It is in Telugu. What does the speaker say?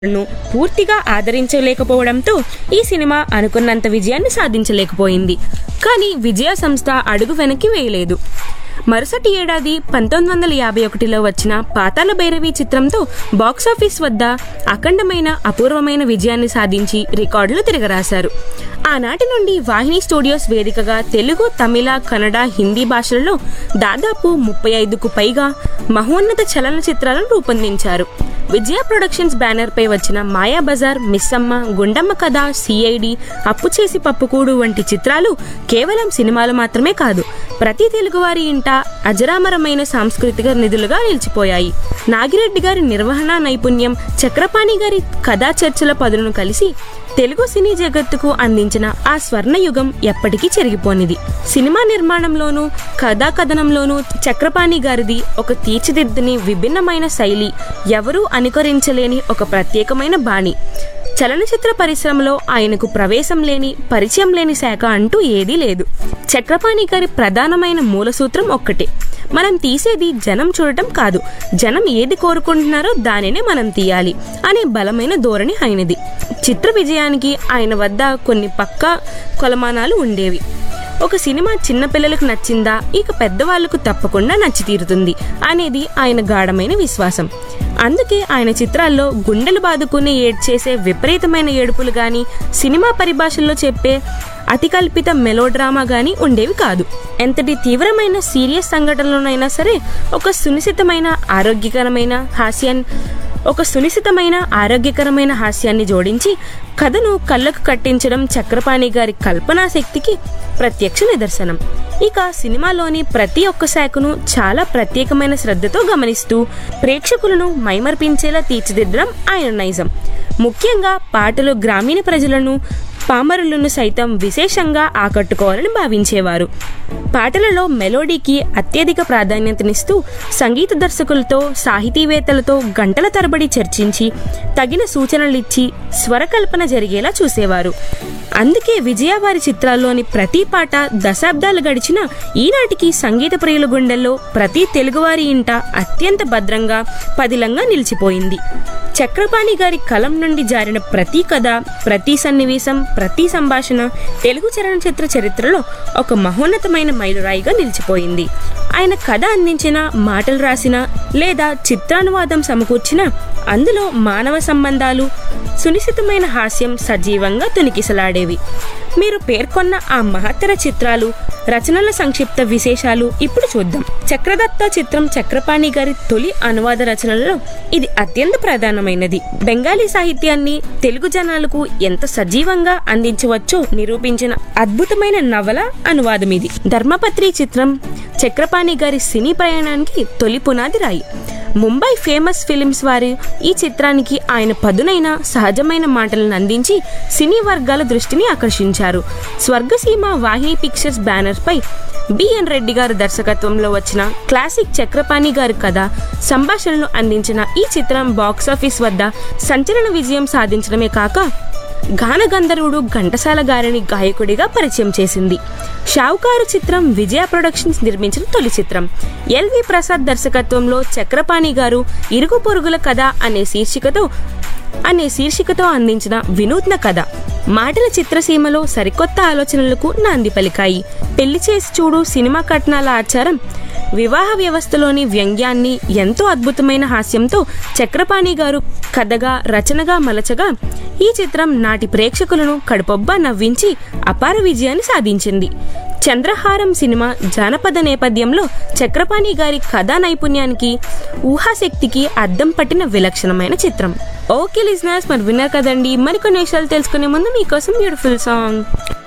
ను పూర్తిగా ఆదరించలేకపోవడంతో ఈ సినిమా అనుకున్నంత విజయాన్ని సాధించలేకపోయింది కానీ విజయ సంస్థ అడుగు వెనక్కి వేయలేదు మరుసటి ఏడాది పంతొమ్మిది వందల యాభై ఒకటిలో వచ్చిన పాతాల భైరవి చిత్రంతో బాక్సాఫీస్ వద్ద అఖండమైన అపూర్వమైన విజయాన్ని సాధించి రికార్డులు తిరగరాశారు ఆనాటి నుండి వాహిని స్టూడియోస్ వేదికగా తెలుగు తమిళ కన్నడ హిందీ భాషలలో దాదాపు ముప్పై ఐదుకు పైగా మహోన్నత చలనచిత్రాలను రూపొందించారు విజయ ప్రొడక్షన్స్ బ్యానర్ పై వచ్చిన మాయా బజార్ మిస్సమ్మ గుండమ్మ కథ సిఐడి అప్పు చేసి పప్పుకూడు వంటి చిత్రాలు కేవలం సినిమాలు మాత్రమే కాదు ప్రతి తెలుగువారి ఇంట అజరామరమైన సాంస్కృతిక నిధులుగా నిలిచిపోయాయి నాగిరెడ్డి గారి నిర్వహణ నైపుణ్యం చక్రపాణి గారి కథా చర్చల పదులను కలిసి తెలుగు సినీ జగత్తుకు అందించిన ఆ స్వర్ణయుగం ఎప్పటికీ చెరిగిపోనిది సినిమా నిర్మాణంలోనూ కథా కథనంలోనూ చక్రపాణి గారిది ఒక తీర్చిదిద్దని విభిన్నమైన శైలి ఎవరూ అనుకరించలేని ఒక ప్రత్యేకమైన బాణి చలనచిత్ర పరిశ్రమలో ఆయనకు ప్రవేశం లేని పరిచయం లేని శాఖ అంటూ ఏదీ లేదు చక్రపాణి గారి ప్రధానమైన మూలసూత్రం ఒక్కటే మనం తీసేది జనం చూడటం కాదు జనం ఏది కోరుకుంటున్నారో దానినే మనం తీయాలి అనే బలమైన ధోరణి ఆయనది చిత్ర విజయానికి ఆయన వద్ద కొన్ని పక్కా కొలమానాలు ఉండేవి ఒక సినిమా చిన్నపిల్లలకు నచ్చిందా ఇక పెద్దవాళ్లకు తప్పకుండా నచ్చి తీరుతుంది అనేది ఆయన గాఢమైన విశ్వాసం అందుకే ఆయన చిత్రాల్లో గుండెలు బాదుకుని ఏడ్చేసే విపరీతమైన ఏడుపులు గాని సినిమా పరిభాషల్లో చెప్పే అతికల్పిత మెలోడ్రామా గాని ఉండేవి కాదు ఎంతటి తీవ్రమైన సీరియస్ సంఘటనలోనైనా సరే ఒక సునిశ్చితమైన ఆరోగ్యకరమైన హాస్యాన్ని ఒక సునిశ్చితమైన ఆరోగ్యకరమైన హాస్యాన్ని జోడించి కథను కళ్ళకు కట్టించడం చక్రపాణి గారి కల్పనా శక్తికి ప్రత్యక్ష నిదర్శనం ఇక సినిమాలోని ప్రతి ఒక్క శాఖను చాలా ప్రత్యేకమైన శ్రద్ధతో గమనిస్తూ ప్రేక్షకులను మైమర్పించేలా తీర్చిదిద్దడం ఆయన నైజం ముఖ్యంగా పాటలు గ్రామీణ ప్రజలను పామరులను సైతం విశేషంగా ఆకట్టుకోవాలని భావించేవారు పాటలలో మెలోడీకి అత్యధిక ప్రాధాన్యతనిస్తూ సంగీత దర్శకులతో సాహితీవేత్తలతో గంటల తరబడి చర్చించి తగిన సూచనలిచ్చి స్వరకల్పన జరిగేలా చూసేవారు అందుకే విజయ వారి చిత్రాల్లోని ప్రతి పాట దశాబ్దాలు గడిచిన ఈనాటికి సంగీత ప్రియుల గుండెల్లో ప్రతి తెలుగువారి ఇంట అత్యంత భద్రంగా పదిలంగా నిలిచిపోయింది చక్రపాణి గారి కలం నుండి జారిన ప్రతి కథ ప్రతి సన్నివేశం ప్రతి సంభాషణ తెలుగు చలనచిత్ర చరిత్రలో ఒక మహోన్నతమైన మైలురాయిగా నిలిచిపోయింది ఆయన కథ అందించిన మాటలు రాసిన లేదా చిత్రానువాదం సమకూర్చిన అందులో మానవ సంబంధాలు సునిశ్చితమైన హాస్యం సజీవంగా తునికిసలాడేవి మీరు పేర్కొన్న ఆ మహత్తర చిత్రాలు రచనల సంక్షిప్త విశేషాలు ఇప్పుడు చూద్దాం చక్రదత్త చిత్రం చక్రపాణి గారి తొలి అనువాద రచనలలో ఇది అత్యంత ప్రధానమైనది బెంగాలీ సాహిత్యాన్ని తెలుగు జనాలకు ఎంత సజీవంగా అందించవచ్చో నిరూపించిన అద్భుతమైన నవల అనువాదం ఇది ధర్మపత్రి చిత్రం చక్రపాణి గారి సినీ ప్రయాణానికి తొలి పునాది రాయి ముంబై ఫేమస్ ఫిలిమ్స్ వారి ఈ చిత్రానికి ఆయన పదునైన సహజమైన మాటలను అందించి సినీ వర్గాల దృష్టిని ఆకర్షించారు స్వర్గసీమ వాహిని పిక్చర్స్ బ్యానర్ పై బిఎన్ రెడ్డి గారి దర్శకత్వంలో వచ్చిన క్లాసిక్ చక్రపాణి గారి కథ సంభాషణలు అందించిన ఈ చిత్రం బాక్సాఫీస్ వద్ద సంచలన విజయం సాధించడమే కాక గాన గంధర్వుడు ఘంటసాల గారిని గాయకుడిగా పరిచయం చేసింది షావుకారు చిత్రం విజయ ప్రొడక్షన్స్ నిర్మించిన తొలి చిత్రం ఎల్వి ప్రసాద్ దర్శకత్వంలో చక్రపాణి గారు ఇరుగు పొరుగుల కథ అనే శీర్షికతో అనే శీర్షికతో అందించిన వినూత్న కథ మాటల చిత్రసీమలో సరికొత్త ఆలోచనలకు నాంది పలికాయి పెళ్లి చేసి చూడు సినిమా కట్నాల ఆచారం వివాహ వ్యవస్థలోని వ్యంగ్యాన్ని ఎంతో అద్భుతమైన హాస్యంతో చక్రపాణి గారు కథగా రచనగా మలచగా ఈ చిత్రం నాటి ప్రేక్షకులను కడుపొబ్బా నవ్వించి అపార విజయాన్ని సాధించింది చంద్రహారం సినిమా జానపద నేపథ్యంలో చక్రపాణి గారి కథా నైపుణ్యానికి ఊహాశక్తికి అద్దం పట్టిన విలక్షణమైన చిత్రం ఓకే లిజనర్స్ మరి విన్నారు కదండి మరికొన్ని విషయాలు తెలుసుకునే ముందు మీకోసం బ్యూటిఫుల్ సాంగ్